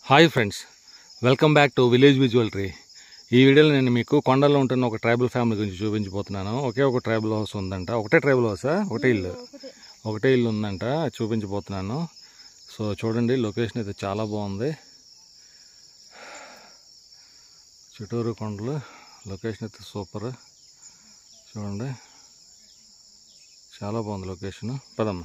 Hi friends welcome back to village visual tree ఈ వీడియోలో నేను మీకు కొండల్లో ఉంటున్న ఒక ట్రైబల్ ఫ్యామిలీ గురించి చూపించబోతున్నాను ఒకే ఒక ట్రైబల్ హౌస్ ఉందంట ఒకటే ట్రైబల్ హౌసా ఒకటే ఇల్లు ఒకటే ఇల్లు ఉందంట అది చూపించబోతున్నాను సో చూడండి లొకేషన్ అయితే చాలా బాగుంది చుట్టూరు కొండలు లొకేషన్ అయితే సూపర్ చూడండి చాలా బాగుంది లొకేషన్ పదమ్మా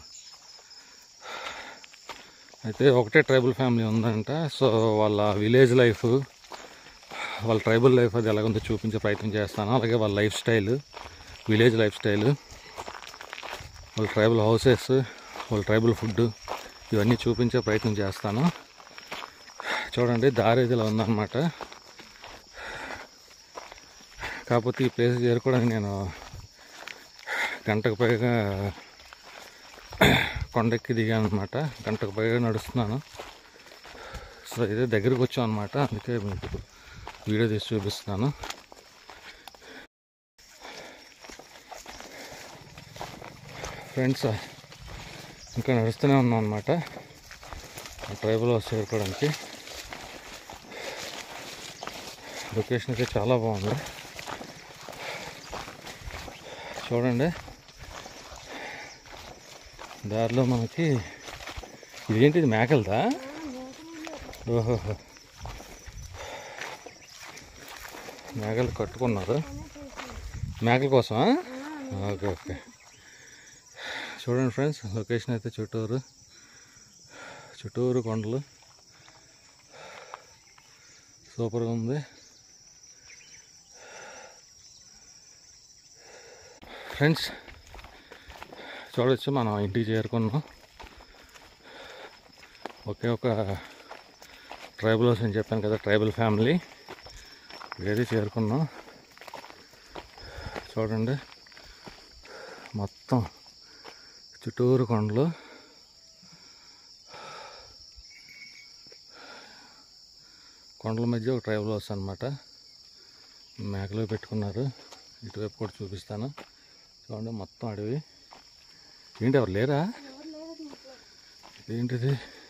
అయితే ఒకటే ట్రైబల్ ఫ్యామిలీ ఉందంట సో వాళ్ళ విలేజ్ లైఫ్ వాళ్ళ ట్రైబల్ లైఫ్ అది ఎలాగుందో చూపించే ప్రయత్నం చేస్తాను అలాగే వాళ్ళ life style village life style వాళ్ళ ట్రైబల్ హౌసెస్ వాళ్ళ ట్రైబల్ ఫుడ్ ఇవన్నీ చూపించే ప్రయత్నం చేస్తాను చూడండి దారి ఇది ఇలా ఉందన్నమాట కాకపోతే ఈ ప్లేస్ చేరుకోవడానికి నేను గంటకు పైగా కొండెక్కి దిగాను అనమాట గంటకు పైగా నడుస్తున్నాను సో ఇదే దగ్గరికి వచ్చాం అనమాట అందుకే మీకు వీడియో తీసి చూపిస్తున్నాను ఫ్రెండ్స్ ఇంకా నడుస్తూనే ఉన్నాం అనమాట ట్రైబల్ హౌస్ చేరుకోవడానికి లొకేషన్ అయితే చాలా బాగుంది చూడండి దారిలో మనకి ఇదేంటి ఇది మేకలదా ఓహో మేకలు కట్టుకున్నారు మేకల కోసమా ఓకే ఓకే చూడండి ఫ్రెండ్స్ లొకేషన్ అయితే చుట్టూరు చుట్టూరు కొండలు సూపర్గా ఉంది ఫ్రెండ్స్ చూడొచ్చు మనం ఇంటికి చేరుకున్నాం ఒకే ఒక ట్రైబల్ హౌస్ అని చెప్పాను కదా ట్రైబల్ ఫ్యామిలీ ఏది చేరుకున్నాం చూడండి మొత్తం చుట్టూరు కొండలు కొండల మధ్య ఒక ట్రైబల్ హౌస్ అనమాట మేకలు పెట్టుకున్నారు ఇటువైపు కూడా చూపిస్తాను చూడండి మొత్తం అడవి ఏంటి ఎవరు లేరా ఏంటిది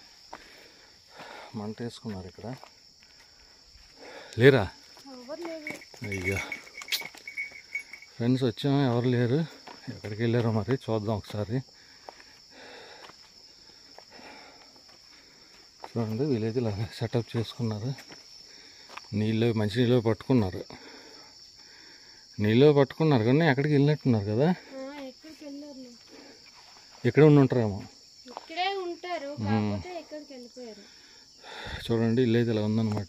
మంట వేసుకున్నారు ఇక్కడ లేరా అయ్యో ఫ్రెండ్స్ వచ్చాము ఎవరు లేరు ఎక్కడికి వెళ్ళారో మరి చూద్దాం ఒకసారి చూడండి విలేజ్ ఇలా సెటప్ చేసుకున్నారు నీళ్ళు మంచి నీళ్ళు పట్టుకున్నారు నీళ్ళు పట్టుకున్నారు కానీ ఎక్కడికి వెళ్ళినట్టున్నారు కదా ఎక్కడికి వెళ్ళారు ఇక్కడ ఉండి ఉంటారేమో ఇక్కడే ఉంటారు కాకపోతే ఎక్కడికి వెళ్ళిపోయారు చూడండి ఇల్లు అయితే ఇలా ఉందన్నమాట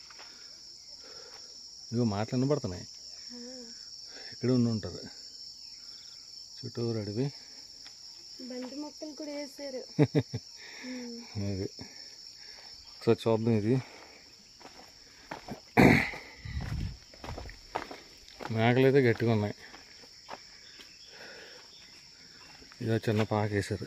ఇగో మాటలు వినపడుతున్నాయి ఇక్కడ ఉండి ఉంటారు చుట్టూరు అడవి బంతి మొక్కలు కూడా వేసారు అది ఒకసారి చూద్దాం ఇది మేకలు అయితే గట్టిగా ఉన్నాయి ఇదో చిన్న పాక వేసారు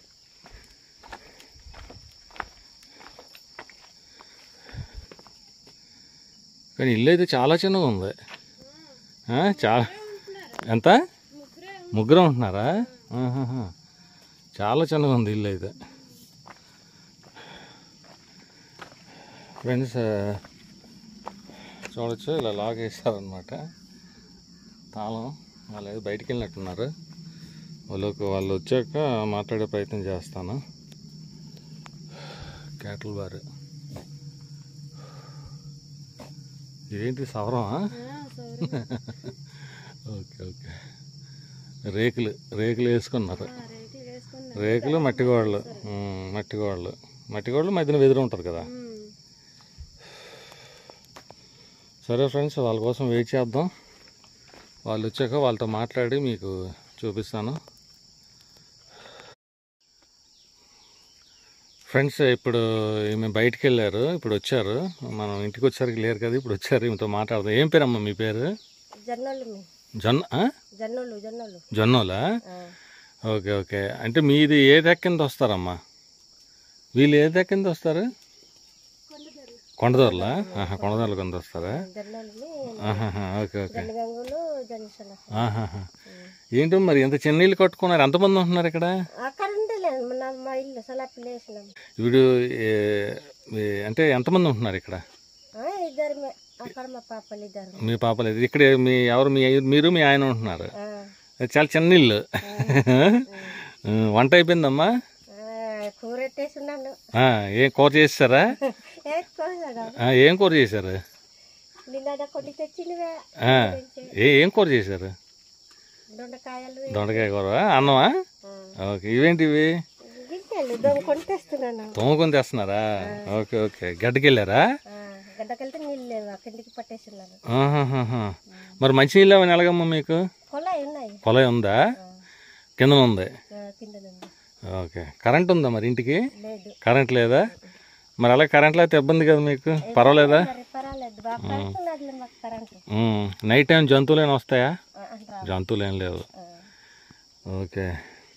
కానీ ఇల్లు అయితే చాలా చిన్నగా ఉంది ఆ, చాలా ఎంత ముగ్గురే ముగ్గురు ఉంటున్నారా ఆహాహా. చాలా చిన్నగా ఉంది ఇల్లు అయితే ఫ్రెండ్స్ చూడొచ్చు ఇలా లాగ్ వేస్తారనమాట తాళం వాళ్ళు ఏదో బయటికి వెళ్ళినట్టున్నారు వాళ్ళకు వాళ్ళు వచ్చాక మాట్లాడే ప్రయత్నం చేస్తాను క్యాటల్ బార్ ఇదేంటి సవరమా సారీ ఓకే ఓకే రేకులు రేకులు వేసుకున్నారు రేట్లు వేసుకున్నా రేకులు మట్టి గోడలు ఉమ్, మట్టి గోడలు మట్టి గోడలు మధ్యన వెదురు ఉంటుంది కదా సరే ఫ్రెండ్స్ వాళ్ళ కోసం వెయిట్ చేద్దాం వాళ్ళు వచ్చాక వాళ్ళతో మాట్లాడి మీకు చూపిస్తాను ఫ్రెండ్స్ ఇప్పుడు ఈమె బయటికి వెళ్ళారు ఇప్పుడు వచ్చారు మనం ఇంటికి వచ్చేసరికి లేరు కదా ఇప్పుడు వచ్చారు ఈమెతో మాట్లాడదాం ఏం పేరమ్మా మీ పేరు జొన్నలు మీ జొన్న ఆ? జొన్నలు జొన్నలు జొన్నోలా ఓకే ఓకే అంటే మీది ఏ దెక్క కింద వస్తారమ్మా వీళ్ళు ఏ దెక్క కింద వస్తారు కొండదొరలా ఆహా కొండదొరల కింద వస్తారా జొన్నలు ఆహాహా, ఓకే ఓకే జనగంగులు జనసల ఆహాహా. ఏంటో మరి ఎంత చిన్న ఇల్లు కట్టుకున్నారు ఎంతమంది ఉంటున్నారు ఇక్కడ అక్కడ ఉండలేదు మన మా ఇల్లు సలాపి వేసినాం ఇప్పుడు ఏ- మీ- అంటే ఎంతమంది ఉంటున్నారు ఇక్కడ ఆ, ఇద్దరు మే- అక్కడ మా పాపలు ఇద్దరు మీ పాప లేదు ఇక్కడ మీ ఎవరు మీ మీరు మీ ఆయన ఉంటున్నారు ఆ, అది చాలా చిన్న ఇల్లు ఆ, వంట అయిపోయిందమ్మా ఆ, కూర ఎట్టేస్తున్నాను ఆ, ఏం కూర చేస్తారా ఎక్కువ ఏం కూర చేశారు నిన్న కొన్ని తెచ్చినవే ఆ, ఏ ఏం కూర చేశారు దొండకాయలు దొండకాయ కూర అన్నమా ఆ, ఓకే ఇవేంటివి గింజలు దొంగకొని తెస్తున్నాను తోముకొని తెస్తున్నారా ఓకే ఓకే గడ్డకి వెళ్ళారా ఆ, గడ్డకెళ్తే నీళ్ళు లేవు ఆ కిందికి పట్టేస్తున్నాను ఆహాహాహా. మరి మంచినీళ్ళు ఏమైనా ఎలాగమ్మా మీకు కొలాయి ఉన్నాయి పొలం ఉందా ఆ, కింద ఉంది ఆ, కింద నుండి ఓకే కరెంట్ ఉందా మరి ఇంటికి లేదు కరెంట్ లేదా మరి అలా కరెంట్ లేకపోతే ఇబ్బంది కదా మీకు పర్వాలేదా మరి పర్వాలేదు బాగా పడుతున్నది మాకు కరెంటు ఉమ్, నైట్ టైం జంతువులు ఏమైనా వస్తాయా ఆ, రా. జంతువులు ఏం లేవు ఆ, ఓకే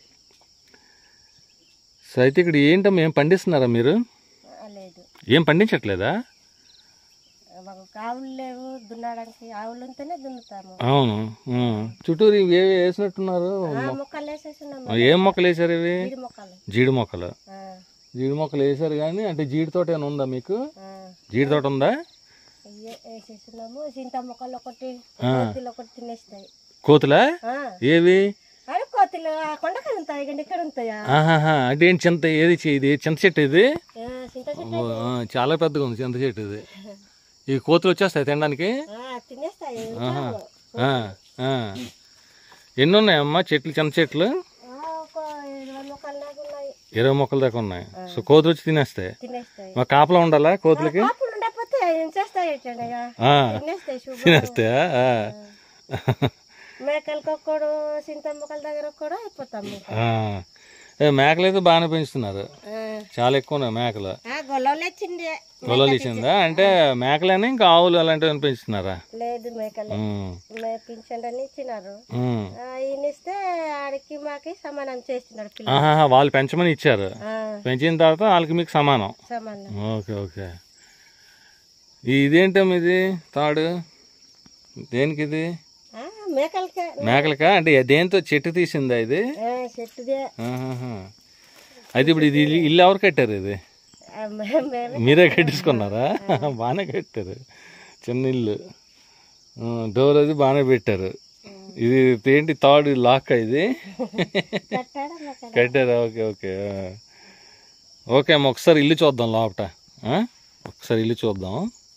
సో అయితే ఇక్కడ ఏంటమ్మా ఏం పండిస్తున్నారా మీరు ఆ, లేదు ఏం పండించట్లేదా మాకు ఆవులు లేవు దున్నడానికి ఆవులు ఉంటేనే దున్నుతాము అవును ఉమ్. చుట్టూరు ఇవి ఏవి వేసినట్టున్నారు ఆ, మొక్కలు వేసేస్తున్నాము ఏం మొక్కలు వేసారు ఇవి జీడి మొక్కలు జీడి మొక్కలు ఆ, జీడి మొక్కలు వేసారు కానీ అంటే జీడి తోట ఏమైనా ఉందా మీకు ఆ, జీడి తోట ఉందా ఇయ్యే వేసేస్తున్నాము చింత మొక్కలు ఒకటి ఆ. కోతులు ఒకటి తినేస్తాయి కోతులా ఆ, ఏవి అవి కోతులు ఆ కొండకాయ ఉంటాయి ఇక్కడ ఇక్కడ ఉంటాయా ఆహాహా అంటే ఏంటి చింత ఏది చె- ఇది చింత చెట్టు ఇది ఆ, చింత చెట్టు ఓ, ఆ, చాలా పెద్దగా ఉంది చింత చెట్టు ఇది ఈ కోతులు వచ్చేస్తాయి తినడానికి ఆ, తినేస్తాయి ఆహా. ఉంటాము. ఆ, ఆ. ఎన్ని ఉన్నాయమ్మా చెట్లు చింత చెట్లు ఆ, ఒక ఇరవై మొక్కలు దాకా ఉన్నాయి ఇరవై మొక్కల దాకా ఉన్నాయి సో కోతులు వచ్చి తినేస్తాయి తినేస్తాయి మా కాపలా ఉండాలా కోతులకి కాపులు ఉండకపోతే ఏం చేస్తాయి ఏంటండి ఆ, తినేస్తాయి శుభ్రం తినేస్తాయా ఆ. మేకలకు ఒక్కడు చింత మొక్కల దగ్గర కూడా అయిపోతాము ఆ. ఏ, మేకలు అయితే బాగానే పెంచుతున్నారు ఆ, చాలా ఎక్కువ ఉన్నాయి మేకలు ఆ, గొల్లలు వచ్చింది గొల్లలు ఇచ్చిందా అంటే మేకలని ఇంకా ఆవులు అలాంటివి పెంచుతున్నారా లేదు మేకలు ఉమ్, మేపించండి అని ఇచ్చినారు ఉమ్. ఆ, ఈయన ఇస్తే ఆడికి మాకి సమానం చేస్తున్నాడు పిల్లలు ఆహాహా, వాళ్ళు పెంచమని ఇచ్చారు ఆ, పెంచిన తర్వాత వాళ్ళకి మీకు సమానం సమానం ఓకే ఓకే ఇదేంటమ్మా ఇది తాడు దేనికి ఇది ఆ, మేకలకే మేకలకా అంటే దేంతో చెట్టు తీసిందా ఇది ఆ, చెట్టుదే ఆహాహా. అయితే ఇప్పుడు ఇది ఇల్లు- ఇల్లు ఎవరు కట్టారు ఇది ఆ, మే- మేమే మీరే కట్టించుకున్నారా బాగానే కట్టారు చిన్న ఇల్లు ఆ, డోర్ అది బాగానే పెట్టారు ఇది ఏంటి తాడు లాక్ ఇది కట్టాడు మేకలు కట్టారా ఓకే ఓకే ఆ. ఓకే అమ్మ ఒకసారి ఇల్లు చూద్దాం లోపట ఆ? ఒకసారి ఇల్లు చూద్దాం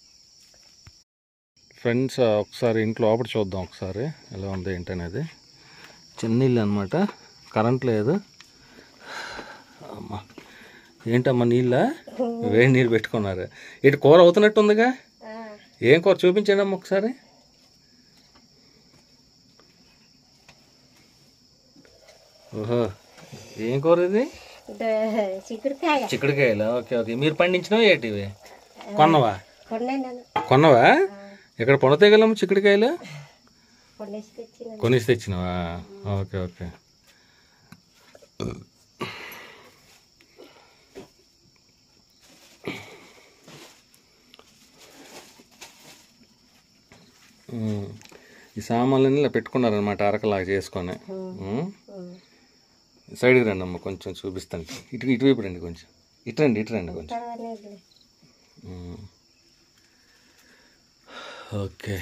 ఫ్రెండ్స్ ఒకసారి ఇంట్లో లోపల చూద్దాం ఒకసారి ఎలా ఉంది ఏంటనేది చిన్న ఇల్లు అనమాట కరెంట్ లేదు అమ్మా ఏంటమ్మా నీళ్ళ వేడి నీళ్ళు పెట్టుకున్నారు ఇటు కూర అవుతున్నట్టుందిగా ఆ, ఏం కూర చూపించండి అమ్మ ఒకసారి ఓహో ఏం కూర ఇది ద- చిక్కుడుకాయ చిక్కుడుకాయలు ఓకే ఓకే మీరు పండించినవి ఏంటివి కొన్నవా కొన్నే నేను కొన్నవా ఇక్కడ పొనతేగలము చిక్కుడుకాయలు కొన్నేసి తెచ్చిన కొనిసి తెచ్చినవా ఓకే ఓకే ఉమ్. ఈ సామాన్లన్నీ ఇలా పెట్టుకున్నారనమాట అరకలాగా చేసుకొని ఉమ్. సైడ్కి రండి అమ్మ కొంచెం చూపిస్తాను ఇటు ఇటువైపు రండి కొంచెం ఇటు రండి ఇటు రండి కొంచెం తర్వాత ఉమ్. ఓకే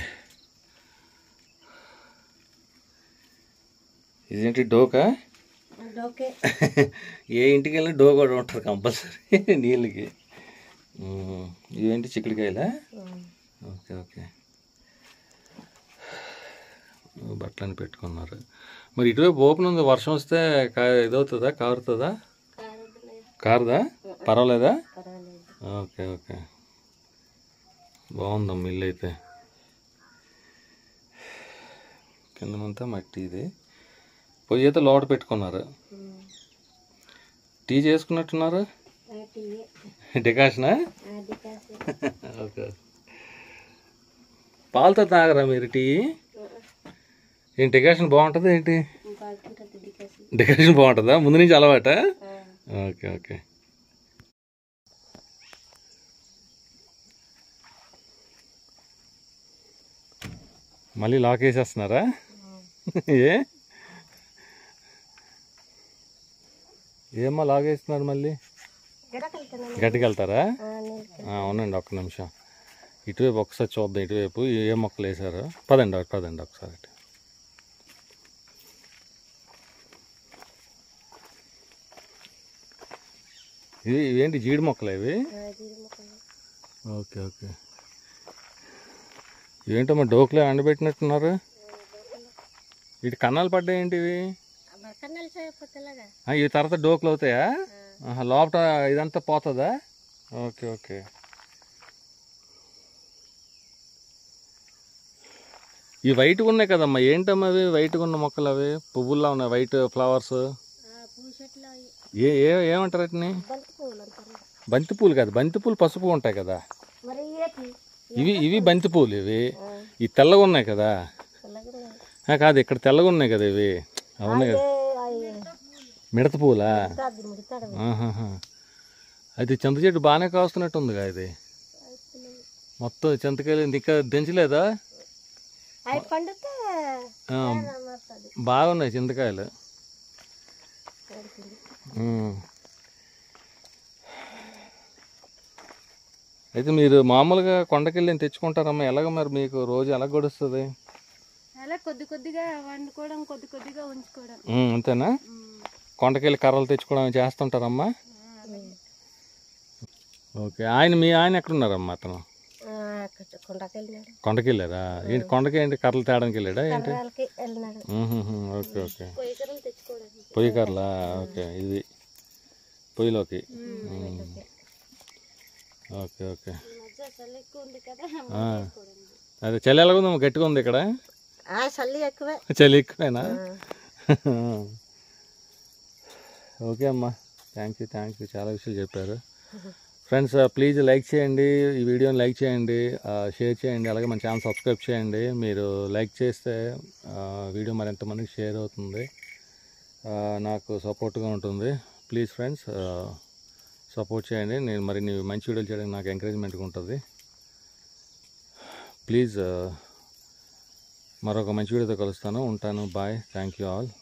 ఇదేంటి డోకా ఓకే ఏ ఇంటికి వెళ్ళినా డో కూడా ఉంటుంది కంపల్సరీ నీళ్ళకి ఉమ్. ఇవేంటి చిక్కుడుకాయలా ఓకే ఓకే బట్టలని పెట్టుకున్నారు మరి ఇటువైపు ఓపెన్ ఉంది వర్షం వస్తే కా ఇదవుతుందా కారుతుందా కారుదా పర్వాలేదా పర్వాలేదు ఓకే ఓకే బాగుందమ్మ ఇల్లు అయితే కిందమంతా మట్టి ఇది పొయ్యి అయితే లోట పెట్టుకున్నారు టీ చేసుకున్నట్టున్నారు డికాషనా అది కాదు ఓకే పాలతో తాగరా మీరు టీ ఏంటి డికాషన్ బాగుంటుందా ఏంటి బాగుంటుంది డికాసి డికాషన్ బాగుంటుందా ముందు నుంచి అలవాట ఓకే ఓకే మళ్ళీ లాక్ వేసేస్తున్నారా ఏ ఏమ్మా లాక్ వేస్తున్నారు మళ్ళీ గడకలుతున్నాను గట్టికి వెళ్తారా నీళ్ళు ఆ, అవునండి ఒక్క నిమిషం ఇటువైపు ఒకసారి చూద్దాం ఇటువైపు ఏ మొక్కలు వేసారో పదండి పదండి ఒకసారి ఇటు. ఇది ఇవేంటి జీడి మొక్కలు ఇవి ఆ, జీడి మొక్కలు ఓకే ఓకే ఇవేంటో మరి డోకులో ఎండబెట్టినట్టున్నారు ఇటు కన్నాలు పడ్డాయి ఏంటి ఇవి కన్నెల సరిపోతేలాగా ఆ, ఈ తర్వాత డోకులు అవుతాయా ఆహా, లోపల ఇదంతా పోతుందా ఓకే ఓకే ఈ వైట్గా ఉన్నాయి కదమ్మా ఏంటమ్మా అవి వైట్గా ఉన్న మొక్కలు అవి పువ్వుల్లా ఉన్నాయి వైట్ ఫ్లవర్స్ పువ్వు చెట్లు అవి ఏ ఏ ఏమంటారు వాటిని బంతి పువ్వులు అంటారు బంతి పూలు కాదు బంతి పూలు పసుపు ఉంటాయి కదా మరి ఏటి ఇవి ఇవి బంతి పూలు ఇవి ఈ తెల్లగా ఉన్నాయి కదా తెల్లగా ఉన్నాయి. ఆ, కాదు ఇక్కడ తెల్లగా ఉన్నాయి కదా ఇవి అవునాయి కదా ఏ, అవి మిడత పూలా ముడతాది ముడతాడు ఆహాహా. అది చింత చెట్టు బాగానే కాస్తున్నట్టుందిగా ఇది మొత్తం చింతకాయలు ఇంకా దించలేదా అవి పండితే ఆ, మారుతుంది బాగున్నాయి చింతకాయలు ఉమ్. అయితే మీరు మామూలుగా కొండకెళ్ళి తెచ్చుకుంటారమ్మా ఎలాగ మరి మీకు రోజు ఎలా గడుస్తుంది అలా కొద్ది కొద్దిగా వండుకోవడం కొద్ది కొద్దిగా ఉంచుకోవడం ఉమ్, అంతేనా కొండకెళ్ళి కర్రలు తెచ్చుకోవడం చేస్తుంటారమ్మా ఓకే ఆయన మీ ఆయన ఎక్కడున్నారమ్మా అతను కొండకి వెళ్ళినాడు కొండకెళ్ళారా ఏంటి కొండకి ఏంటి కర్రలు తేడానికి వెళ్ళాడా ఏంటి కర్రాలకి వెళ్ళినాడు ఉహుహు, ఓకే ఓకే పొయ్యి కర్రలు తెచ్చుకోవడానికి పొయ్యి కర్రలా ఓకే ఇది పొయ్యిలోకి ఉమ్. ఓకే ఓకే మధ్య చలి ఎక్కువ ఉంది కదా ఆ. అదే చలి ఎలాగ ఉందమ్మా గట్టిగా ఉంది ఇక్కడ ఆ చలి ఎక్కువే చలి ఎక్కువేనా ఓకే అమ్మా థ్యాంక్ యూ థ్యాంక్ యూ చాలా విషయాలు చెప్పారు ఫ్రెండ్స్ ప్లీజ్ లైక్ చేయండి ఈ వీడియోని లైక్ చేయండి షేర్ చేయండి అలాగే మన ఛానల్ సబ్స్క్రైబ్ చేయండి మీరు లైక్ చేస్తే ఆ, వీడియో మరింత మందికి షేర్ అవుతుంది ఆ, నాకు సపోర్ట్గా ఉంటుంది ప్లీజ్ ఫ్రెండ్స్ సపోర్ట్ చేయండి నేను మరిన్ని మంచి వీడియోలు చేయడానికి నాకు ఎంకరేజ్మెంట్గా ఉంటుంది ప్లీజ్ మరొక మంచి వీడియోతో కలుస్తాను ఉంటాను బాయ్ థ్యాంక్ యూ ఆల్